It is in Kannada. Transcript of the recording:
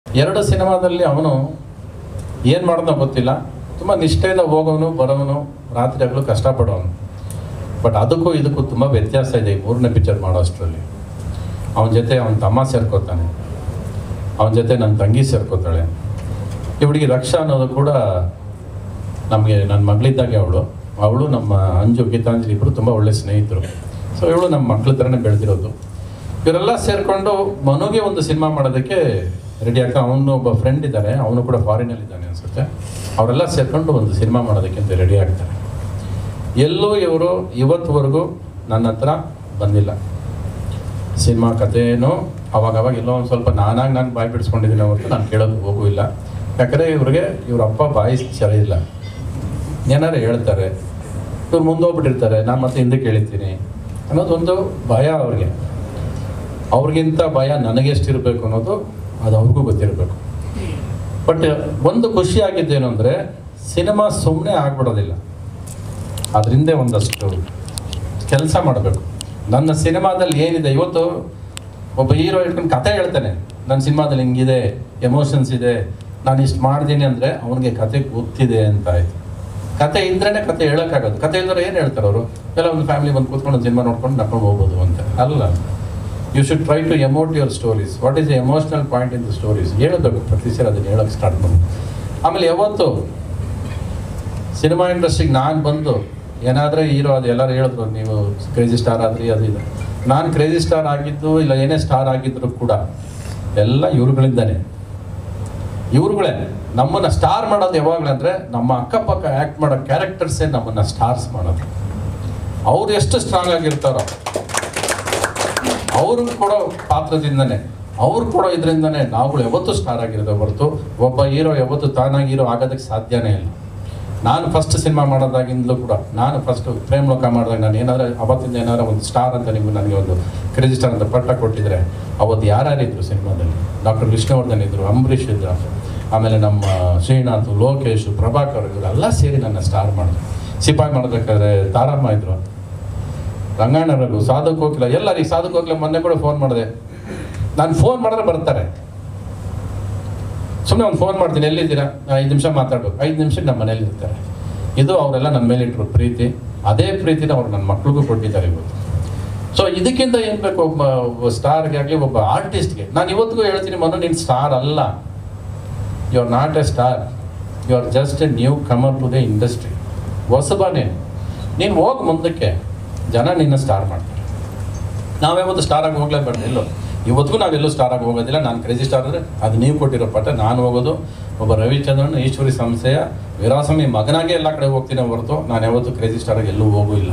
ಎರಡು ಸಿನಿಮಾದಲ್ಲಿ ಅವನು ಏನು ಮಾಡೋದೋ ಗೊತ್ತಿಲ್ಲ ತುಂಬ ನಿಷ್ಠೆಯಿಂದ ಹೋಗೋನು ಬರೋನು ರಾತ್ರಿ ಹಗಲು ಕಷ್ಟಪಡೋನು ಬಟ್ ಅದಕ್ಕೂ ಇದಕ್ಕೂ ತುಂಬ ವ್ಯತ್ಯಾಸ ಇದೆ ಈ ಮೂರನೇ ಪಿಕ್ಚರ್ ಮಾಡೋ ಅಷ್ಟರಲ್ಲಿ ಅವನ ಜೊತೆ ಅವನ ತಮ್ಮ ಸೇರ್ಕೋತಾನೆ ಅವನ ಜೊತೆ ನನ್ನ ತಂಗಿ ಸೇರ್ಕೋತಾಳೆ ಈ ಹುಡುಗಿ ರಕ್ಷಾ ಅನ್ನೋದು ಕೂಡ ನಮಗೆ ನನ್ನ ಮಗಳಿದ್ದಾಗೆ ಅವಳು ಅವಳು ನಮ್ಮ ಅಂಜು ಗೀತಾಂಜಲಿ ಇಬ್ಬರು ತುಂಬ ಒಳ್ಳೆ ಸ್ನೇಹಿತರು ಸೊ ಇವಳು ನಮ್ಮ ಮಕ್ಳ ಥರನೇ ಬೆಳೆದಿರೋದು ಇವರೆಲ್ಲ ಸೇರಿಕೊಂಡು ಮನುಗೆ ಒಂದು ಸಿನಿಮಾ ಮಾಡೋದಕ್ಕೆ ರೆಡಿ ಆಗ್ತಾ ಅವನು ಒಬ್ಬ ಫ್ರೆಂಡ್ ಇದ್ದಾರೆ ಅವನು ಕೂಡ ಫಾರಿನಲ್ಲಿ ಇದ್ದಾನೆ ಅನ್ಸುತ್ತೆ ಅವರೆಲ್ಲ ಸೇರ್ಕೊಂಡು ಒಂದು ಸಿನಿಮಾ ಮಾಡೋದಕ್ಕೆ ಅಂತ ರೆಡಿ ಆಗ್ತಾರೆ ಎಲ್ಲೂ ಇವರು ಇವತ್ತುವರೆಗೂ ನನ್ನ ಹತ್ರ ಬಂದಿಲ್ಲ ಸಿನಿಮಾ ಕಥೆನೂ ಅವಾಗ ಅವಾಗ ಎಲ್ಲೋ ಒಂದು ಸ್ವಲ್ಪ ನಾನಾಗಿ ನಾನು ಬಾಯಿ ಬಿಡಿಸ್ಕೊಂಡಿದ್ದೀನಿ ಹೊರತು ನಾನು ಕೇಳೋದು ಹೋಗೂ ಇಲ್ಲ ಯಾಕಂದರೆ ಇವ್ರಿಗೆ ಇವ್ರ ಅಪ್ಪ ಬಾಯಿ ಸರಿ ಇಲ್ಲ ಏನಾರು ಹೇಳ್ತಾರೆ ಇವ್ರು ಮುಂದೋಗ್ಬಿಟ್ಟಿರ್ತಾರೆ ನಾನು ಮತ್ತೆ ಹಿಂದೆ ಕೇಳಿದ್ದೀನಿ ಅನ್ನೋದೊಂದು ಭಯ ಅವ್ರಿಗೆ ಅವ್ರಿಗಿಂತ ಭಯ ನನಗೆಷ್ಟಿರಬೇಕು ಅನ್ನೋದು ಅದು ಅವ್ರಿಗೂ ಗೊತ್ತಿರಬೇಕು ಬಟ್ ಒಂದು ಖುಷಿ ಆಗಿದ್ದೇನು ಅಂದರೆ ಸಿನಿಮಾ ಸುಮ್ಮನೆ ಆಗ್ಬಿಡೋದಿಲ್ಲ ಅದರಿಂದ ಒಂದಷ್ಟು ಕೆಲಸ ಮಾಡಬೇಕು ನನ್ನ ಸಿನಿಮಾದಲ್ಲಿ ಏನಿದೆ ಇವತ್ತು ಒಬ್ಬ ಹೀರೋ ಇಟ್ಕೊಂಡು ಕತೆ ಹೇಳ್ತಾನೆ ನನ್ನ ಸಿನಿಮಾದಲ್ಲಿ ಹಿಂಗಿದೆ ಎಮೋಷನ್ಸ್ ಇದೆ ನಾನು ಇಷ್ಟು ಮಾಡ್ತೀನಿ ಅಂದರೆ ಅವನಿಗೆ ಕತೆ ಗೊತ್ತಿದೆ ಅಂತ ಆಯ್ತು ಕತೆ ಇದ್ರೇ ಕತೆ ಹೇಳೋಕ್ಕಾಗೋದು ಕತೆ ಇಲ್ದ್ರೆ ಏನು ಹೇಳ್ತಾರೆ ಅವರು ಎಲ್ಲ ಒಂದು ಫ್ಯಾಮಿಲಿ ಬಂದು ಕೂತ್ಕೊಂಡು ಒಂದು ಸಿನಿಮಾ ನೋಡ್ಕೊಂಡು ನಡ್ಕೊಂಡು ಹೋಗ್ಬೋದು ಅಂತ ಅಲ್ಲ you should try to emote your stories what is the emotional point in the stories ಹೇಳಬೇಕು ಪ್ರತಿ ಸರಿ ಅದನ್ನು ಹೇಳೋಕ್ಕೆ ಸ್ಟಾರ್ಟ್ ಮಾಡಿ ಆಮೇಲೆ ಯಾವತ್ತು ಸಿನಿಮಾ ಇಂಡಸ್ಟ್ರಿಗೆ ನಾನು ಬಂದು ಏನಾದರೂ ಹೀರೋ ಅದು ಎಲ್ಲರೂ ಹೇಳಿದ್ರು ನೀವು ಕ್ರೇಜಿ ಸ್ಟಾರ್ ಆದ್ರಿ ಅದು ಇದು ನಾನು ಕ್ರೇಜಿ ಸ್ಟಾರ್ ಆಗಿದ್ದು ಇಲ್ಲ ಏನೇ ಸ್ಟಾರ್ ಆಗಿದ್ರು ಕೂಡ ಎಲ್ಲ ಇವ್ರುಗಳಿಂದಾನೆ ಇವ್ರುಗಳೇ ನಮ್ಮನ್ನು ಸ್ಟಾರ್ ಮಾಡೋದು ಯಾವಾಗಲೇ ಅಂದರೆ ನಮ್ಮ ಅಕ್ಕಪಕ್ಕ ಆ್ಯಕ್ಟ್ ಮಾಡೋ ಕ್ಯಾರೆಕ್ಟರ್ಸೇ ನಮ್ಮನ್ನು ಸ್ಟಾರ್ಸ್ ಮಾಡೋದು ಅವ್ರು ಎಷ್ಟು ಸ್ಟ್ರಾಂಗ್ ಆಗಿರ್ತಾರೋ ಅವರು ಕೊಡೋ ಪಾತ್ರದಿಂದನೇ ಅವ್ರು ಕೊಡೋ ಇದರಿಂದನೇ ನಾವುಗಳು ಯಾವತ್ತೂ ಸ್ಟಾರ್ ಆಗಿರೋದು ಹೊರತು ಒಬ್ಬ ಹೀರೋ ಯಾವತ್ತೂ ತಾನಾಗಿ ಹೀರೋ ಆಗೋದಕ್ಕೆ ಸಾಧ್ಯನೇ ಇಲ್ಲ ನಾನು ಫಸ್ಟ್ ಸಿನಿಮಾ ಮಾಡೋದಾಗಿಂದಲೂ ಕೂಡ ನಾನು ಫಸ್ಟ್ ಪ್ರೇಮ್ ಲೋಕ ಮಾಡಿದಾಗ ನಾನು ಏನಾದರೂ ಅವತ್ತಿಂದ ಏನಾದ್ರು ಒಂದು ಸ್ಟಾರ್ ಅಂತ ನೀವು ನನಗೆ ಒಂದು ಕ್ರೇಜಿ ಸ್ಟಾರ್ ಅಂತ ಪಟ್ಟ ಕೊಟ್ಟಿದ್ರೆ ಅವತ್ತು ಯಾರ್ಯಾರಿದ್ರು ಸಿನಿಮಾದಲ್ಲಿ ಡಾಕ್ಟರ್ ವಿಷ್ಣುವರ್ಧನ್ ಇದ್ದರು ಅಂಬರೀಷ್ ಇದ್ರು ಆಮೇಲೆ ನಮ್ಮ ಶ್ರೀನಾಥ್ ಲೋಕೇಶ್ ಪ್ರಭಾಕರ್ ಇವರೆಲ್ಲ ಸೇರಿ ನನ್ನ ಸ್ಟಾರ್ ಮಾಡಿದ್ರು ಸಿಪಾಯಿ ಮಾಡಬೇಕಾದ್ರೆ ತಾರಮ್ಮ ಇದ್ರು ರಂಗಣ್ಣ ರಘು ಸಾಧು ಕೋಕಿಲ ಎಲ್ಲರಿಗೆ ಸಾಧು ಕೋಕಿಲ ಮೊನ್ನೆ ಕೂಡ ಫೋನ್ ಮಾಡಿದೆ ನಾನು ಫೋನ್ ಮಾಡಿದ್ರೆ ಬರ್ತಾರೆ ಸುಮ್ಮನೆ ಒಂದು ಫೋನ್ ಮಾಡ್ತೀನಿ ಎಲ್ಲಿದ್ದೀರಾ ಐದು ನಿಮಿಷ ಮಾತಾಡ್ಬೇಕು ಐದು ನಿಮಿಷಕ್ಕೆ ನಮ್ಮ ಮನೇಲಿ ಇರ್ತಾರೆ ಇದು ಅವರೆಲ್ಲ ನನ್ನ ಮೇಲೆ ಇಟ್ಟರು ಪ್ರೀತಿ ಅದೇ ಪ್ರೀತಿನ ಅವ್ರು ನನ್ನ ಮಕ್ಳಿಗೂ ಕೊಟ್ಟಿದ್ದಾರೆ ಇವತ್ತು ಸೊ ಇದಕ್ಕಿಂತ ಏನು ಬೇಕು ಒಬ್ಬ ಒಬ್ಬ ಸ್ಟಾರ್ಗೆ ಆಗಲಿ ಒಬ್ಬ ಆರ್ಟಿಸ್ಟ್ಗೆ ನಾನು ಇವತ್ತಿಗೂ ಹೇಳ್ತೀನಿ ಮನು ನೀನು ಸ್ಟಾರ್ ಅಲ್ಲ you are not a star you are just a newcomer to the industry ಹೊಸಬನೇ ನೀನು ಹೋಗಿ ಮುಂದಕ್ಕೆ ಜನ ನಿನ್ನ ಸ್ಟಾರ್ ಮಾಡ್ತಾರೆ ನಾವ್ಯಾವತ್ತು ಸ್ಟಾರ್ ಆಗಿ ಹೋಗ್ಲೇಬಾರ್ದು ಎಲ್ಲೋ ಇವತ್ತಿಗೂ ನಾವೆಲ್ಲೂ ಸ್ಟಾರ್ ಆಗಿ ಹೋಗೋದಿಲ್ಲ ನಾನು ಕ್ರೇಜಿ ಸ್ಟಾರ್ ಅಂದರೆ ಅದು ನೀವು ಕೊಟ್ಟಿರೋ ಪಟ್ಟ ನಾನು ಹೋಗೋದು ಒಬ್ಬ ರವಿಚಂದ್ರನ್ ಈಶ್ವರಿ ಸಂಸ್ಥೆಯ ವಿರಾಸಮಿ ಮಗನಾಗೆ ಎಲ್ಲ ಕಡೆ ಹೋಗ್ತೀನಿ ಹೊರತು ನಾನು ಯಾವತ್ತೂ ಕ್ರೇಜಿ ಸ್ಟಾರಾಗಿ ಎಲ್ಲೂ ಹೋಗೂ ಇಲ್ಲ